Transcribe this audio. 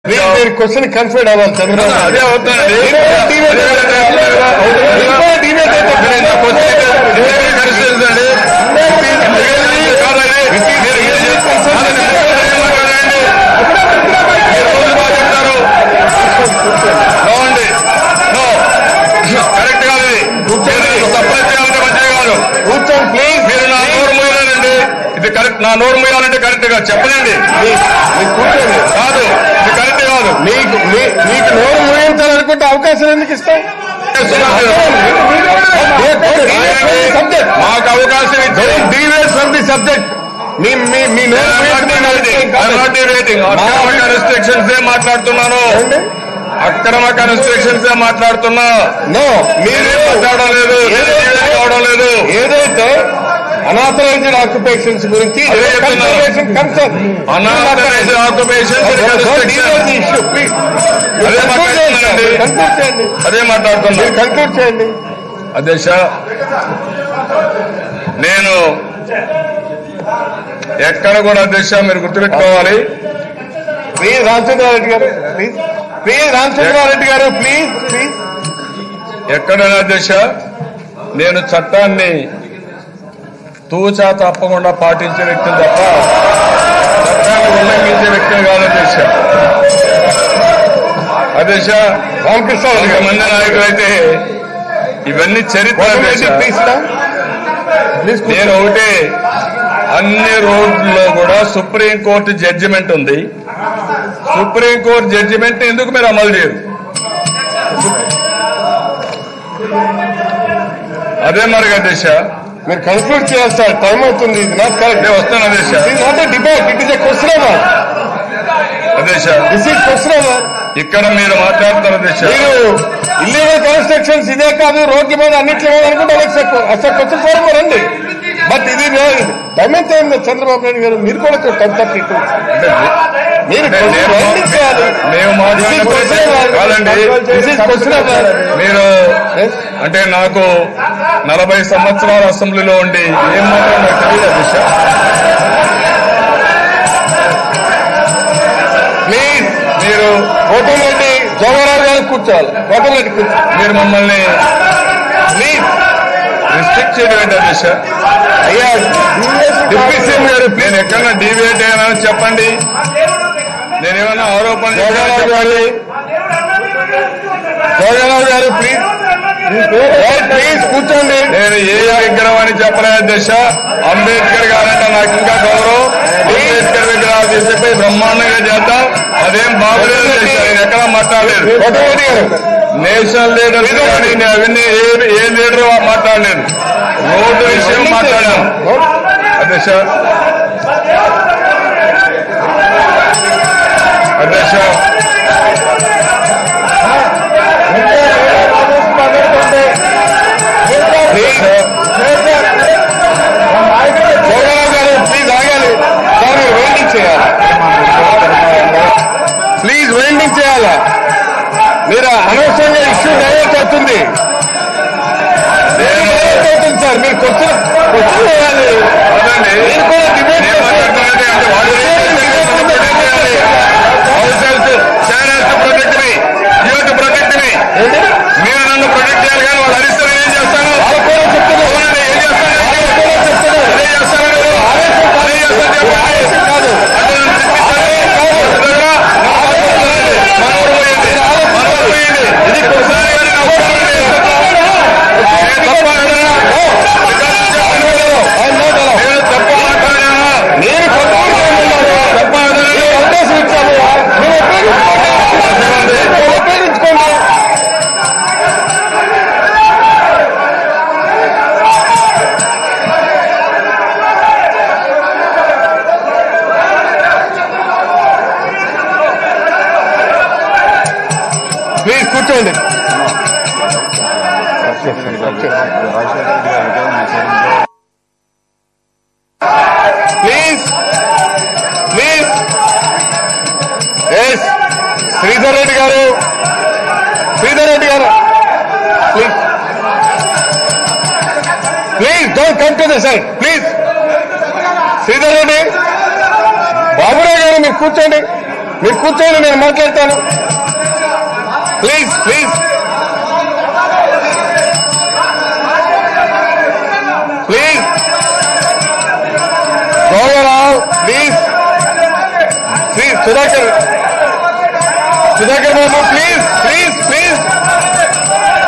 మీరు question conferred అవ్వాలి చంద్రబాబు అదే అవుతుందండి మీరు కూడా డిబేట్ మీరు కూడా డిబేట్ అయితే కరెక్ట్ కాదు ఇది. మీరు సప్లై చేయాలంటే మంచిది కాదు కూర్చోండి ప్లీజ్ మీరు నా నోరు మూయాలండి ఇది కరెక్ట్ నా నోరు మూయాలంటే కరెక్ట్ గా చెప్పనండి మీరు కూర్చోండి కాదు ఇది కరెక్ట్ కాదు మీకు మీ- మీకు నోరు ముగించాలనుకుంటే అవకాశం ఎందుకు ఇస్తాం సబ్జెక్ట్ మాకు అవకాశం ఇచ్చి డీవేస్ ఫ్రమ్ ది సబ్జెక్ట్ మీ మీ మీ నోరు అక్రమ రెస్ట్రిక్షన్స్ ఏ మాట్లాడుతున్నాను అక్రమ కన్స్ట్రక్షన్స్ ఏ మాట్లాడుతున్నా నో మీరే మీరు మాట్లాడడం లేదు మీరే డిబేట్ కావడం లేదు ఏదైతే అనాథరైజ్డ్ ఆక్యుపేషన్స్ గురించి అదే చెప్తున్నాను. Concern unauthorised occupation issue please అదే మాట్లాడుతున్నానండి. కన్క్లూడ్ చేయండి అదే మాట్లాడుతున్నా మీరు కన్క్లూడ్ చేయండి అధ్యక్ష నేను ఎక్కడ కూడా అధ్యక్ష మీరు గుర్తుపెట్టుకోవాలి ప్లీజ్ రామచంద్రారెడ్డి గారు ప్లీజ్ ప్లీజ్ రామచంద్రారెడ్డి గారు ప్లీజ్ ప్లీజ్ ఎక్కడైనా అధ్యక్ష నేను చట్టాన్ని తూచా తప్పకుండా పాటించే వ్యక్తిని తప్ప చట్టాన్ని ఉల్లంఘించే వ్యక్తిని కాదు అధ్యక్ష అధ్యక్ష రామకృష్ణారెడ్డి గారు కొంతమంది నాయకులైతే ఇవన్నీ చరిత్ర అధ్యక్ష ప్లీజ్ ప్లీజ్ నేను ఒకటే అన్ని రోడ్లలో కూడా సుప్రీంకోర్టు జడ్జిమెంట్ ఉంది సుప్రీంకోర్టు జడ్జిమెంట్ ఎందుకు మీరు అమలు చేయరు అదే మరి అధ్యక్ష మీరు కన్క్లూడ్ చేయాలి సార్ టైం అవుతుంది ఇది నాట్ కరెక్ట్ నేను వస్తాను అధ్యక్ష this not debate it is a question hour అధ్యక్ష దిస్ ఈస్ క్వశ్చన్ అవర్ ఇక్కడ మీరు మాట్లాడతారు అధ్యక్ష మీరు ఇల్లీగల్ కన్స్ట్రక్షన్స్ ఇదే కాదు రోడ్ల మీద అన్నింటి మీద అనుకుంటే అసలు క్వశ్చన్ ఫోరం రండి బట్ ఇది టైం ఎంత అయింది చంద్రబాబు నాయుడు గారు మీరు కూడా టెన్ థర్టీ టూ మీరు అంటే నేను- రైటింగ్ చేయాలి మేము మాట్లాడినప్పుడు కాదండి దిస్ ఈస్ క్వశ్చన్ అవర్ మీరు అంటే నాకు నలభై సంవత్సరాల అసెంబ్లీలో ఉండి ఏం మాత్రం నాకు తెలియదు అధ్యక్ష ప్లీజ్ మీరు కోటంరెడ్డి జవహర్లాల్ గారు కూర్చోవాలి కోటంరెడ్డి కూర్చోవాలి మీరు మమ్మల్ని ప్లీజ్ రిస్ట్రిక్ట్ చేయడం ఏంటి అధ్యక్ష అయ్యా డిప్యూటీ సీఎం గారు నేను ఎక్కడన్నా డీవియేట్ అయ్యానని చెప్పండి నేనేమన్నా ఆరోపణ జవహర్లాల్ చేశానా గారు జవహర్లాల్ గారు ప్లీజ్ ప్లీజ్ కూర్చోండి నేను ఏ విగ్రహం అని చెప్పలేదు అధ్యక్ష అంబేద్కర్ గారంటే నాకు ఇంకా గౌరవం అంబేద్కర్ విగ్రహాలు తీసుకుపోయి బ్రహ్మాండంగా చేద్దాం అదేం బాగోలేదు అధ్యక్ష నేను ఎక్కడ మాట్లాడలేదు కోటంరెడ్డి గారు నేషనల్ లీడర్స్ కానీ నేను అవన్నీ ఏ ఏ లీడర్ మాట్లాడలేదు రోడ్డు విషయం మాట్లాడాను అధ్యక్ష అధ్యక్ష ప్లీజ్ జవహర్లాల్ గారు ప్లీజ్ ఆగాలి సార్ మీరు వెయిటింగ్ చేయాలి ప్లీజ్ వెయిటింగ్ చేయాలా మీరు అనవసరంగా ఇష్యూ డైవర్ట్ అవుతుంది నేను డైవర్ట్ అవుతుంది సార్ మీరు క్వశ్చన్ క్వశ్చన్ చేయాలి అదండి మీరు కూడా డిబేట్ నేను మాట్లాడుతున్నానంటే అంటే వాళ్ళు ఏం చేస్తారు? మనం protect చేయాలి. Ourselves, channels to protect me. You have to protect me. మీరు నన్ను ప్రొటెక్ట్ చేయాలి కానీ వాళ్ళు అరిస్తే నేను ఏం చేస్తాను వాళ్ళు కూడా చెప్తున్నారు అవునండి, ఏం చేస్తాను వాళ్ళు కూడా చెప్తున్నారు అదే చేస్తాను నేను. అదే చేస్తాను చెప్పండి. ఆవేశం కాదు అంటే నన్ను తిప్పిస్తాను. అదేనా? మన ఊరు పోయింది. మన ఊరు పోయింది. ఇది ఒకసారి కానీ నా ఊరు పోయింది. నేను తప్ప అన్నానా? ఆయన నోట్ అలా. నేను తప్ప మాట్లాడానా? నేను కొట్టుకుంటున్నాను. తప్ప అన్నానా? మీకు అవకాశం ఇచ్చాము మీరు ఉపయోగించుకోండి మీరు ఉపయోగించుకోండి ప్లీజ్ కూర్చోండి please please yes Sridhar Reddy garu Sridhar Reddy garu please please don't come to the side please Sridhar Reddy Baburao garu మీరు కూర్చోండి మీరు కూర్చోండి నేను మాట్లాడతాను please please please Gauravarao please please Sudhakar Sudhakar Babu please please please